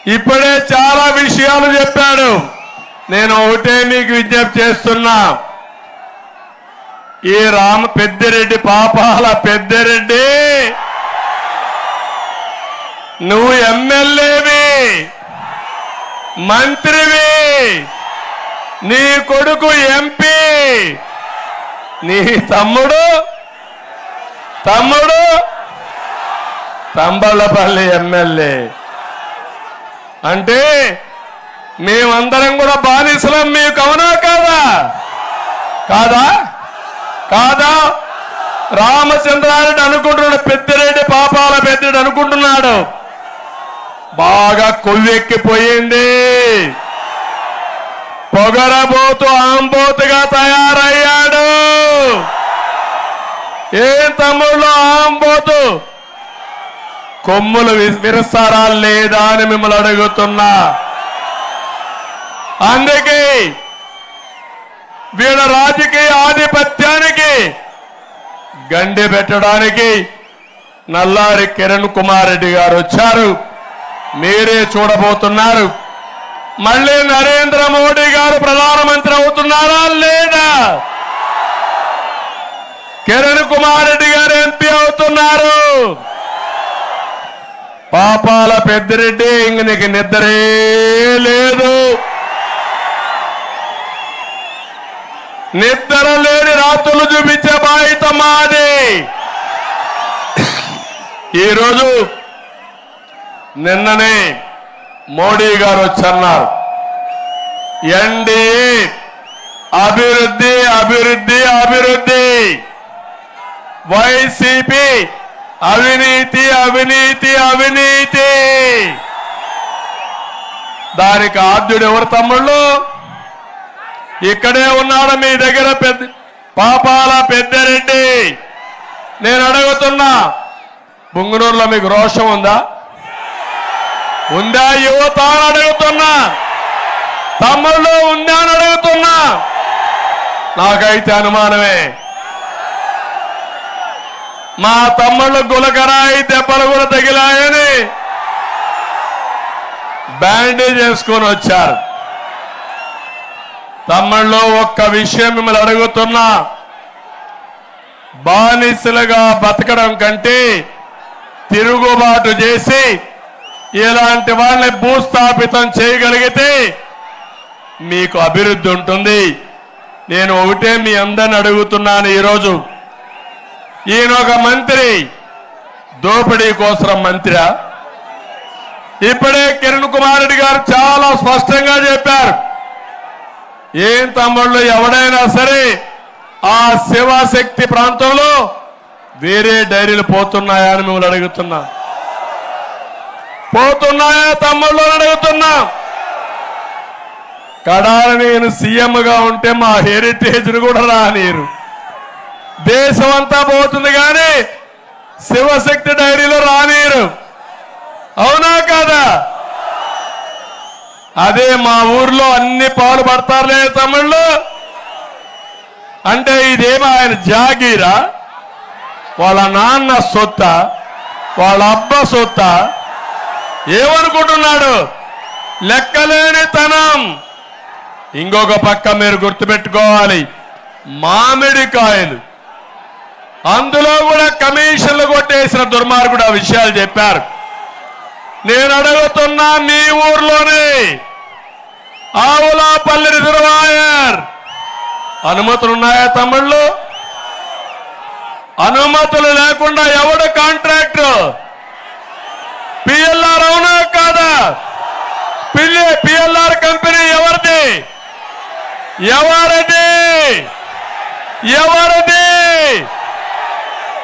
ఇప్పుడే చాలా విషయాలు చెప్పాడు నేను ఒకటే మీకు విజ్ఞప్తి చేస్తున్నా ఈ రామ పెద్దిరెడ్డి పాపాల పెద్దిరెడ్డి నువ్వు ఎమ్మెల్యేవి మంత్రివి నీ కొడుకు ఎంపీ నీ తమ్ముడు తమ్ముడు తంబళ్ళపల్లి ఎమ్మెల్యే అంటే మేమందరం కూడా బానిసలం మీకు అవునా కాదా కాదా కాదా రామచంద్రారెడ్డి అనుకుంటున్నాడు పెద్దిరెడ్డి పాపాల పెద్దిరెడ్డి అనుకుంటున్నాడు బాగా కొవ్వెక్కిపోయింది పొగరబోతు ఆంబోతుగా తయారయ్యాడు ఏం తమ్ముళ్ళు ఆంబోతు కొమ్ములు వి- విరుస్తారా లేదా అని మిమ్మల్ని అడుగుతున్నా అందుకే వీళ్ళ రాజకీయ ఆధిపత్యానికి గండి పెట్టడానికి నల్లారి కిరణ్ కుమార్ రెడ్డి గారు వచ్చారు మీరే చూడబోతున్నారు మళ్ళీ నరేంద్ర మోడీ గారు ప్రధానమంత్రి అవుతున్నారా లేదా కిరణ్ కుమార్ రెడ్డి గారు ఎంపీ అవుతున్నారు పాపాల పెద్దిరెడ్డి ఇంక నీకు నిద్రే లేదు నిద్ర లేని రాత్రులు చూపించే బాధ్యత మాది ఈరోజు నిన్ననే మోడీ గారు వచ్చన్నారు ఎన్డీఏ అభివృద్ధి అభివృద్ధి అభివృద్ధి వైసీపీ అవినీతి అవినీతి అవినీతి దానికి ఆద్యుడు ఎవరు తమ్ముళ్ళు ఇక్కడే ఉన్నాడు మీ దగ్గర పెద్ద పాపాల పెద్దరెడ్డి నేను అడుగుతున్నా బుంగనూరులో మీకు రోషం ఉందా ఉందా యువత అని అడుగుతున్నా తమ్ముళ్ళు ఉందా అని అడుగుతున్నా నాకైతే అనుమానమే మా తమ్ముళ్ళు గులకరాయి దెబ్బలు కూడా తగిలాయని బ్యాండేజ్ చేసుకొని వచ్చారు తమ్ముళ్ళు ఒక్క విషయం మిమ్మల్ని అడుగుతున్నా బానిసలుగా బతకడం కంటే తిరుగుబాటు చేసి ఇలాంటి వాళ్ళని భూస్థాపితం చేయగలిగితే మీకు అభివృద్ధి ఉంటుంది నేను ఒకటే మీ అందరిని అడుగుతున్నాను ఈరోజు ఈయన ఒక మంత్రి దోపిడీ కోసం మంత్రా ఇప్పుడే కిరణ్ కుమార్ రెడ్డి గారు చాలా స్పష్టంగా చెప్పారు ఏం తమ్ముళ్ళు ఎవడైనా సరే ఆ శివశక్తి ప్రాంతంలో వేరే డైరీలు పోతున్నాయా అని మిమ్మల్ని అడుగుతున్నా పోతున్నాయా తమ్ముళ్ళు అని అడుగుతున్నా కడాల నేను సీఎం గా ఉంటే మా హెరిటేజ్ కూడా రానిరు దేశం అంతా పోతుంది కానీ శివశక్తి డైరీలో రానిరు అవునా కాదా అదే మా ఊర్లో అన్ని పాలు పడతారులే తమిళ్ళు అంటే ఇదేమో ఆయన జాగీరా వాళ్ళ నాన్న సొత్త వాళ్ళ అబ్బ సొత్త ఏమనుకుంటున్నాడు లెక్కలేని తనం ఇంకొక పక్క మీరు గుర్తుపెట్టుకోవాలి మామిడికాయలు అందులో కూడా కమిషన్లు కొట్టేసిన దుర్మార్గుడు ఆ విషయాలు చెప్పారు నేను అడుగుతున్నా మీ ఊర్లోనే ఆవులాపల్లి రిజర్వాయర్ అనుమతులు ఉన్నాయా తమ్ముళ్ళు అనుమతులు లేకుండా ఎవడు కాంట్రాక్టర్ పిఎల్ఆర్ అవునా కాదా పిల్లి పిఎల్ఆర్ కంపెనీ ఎవరిది ఎవరిది ఎవరిది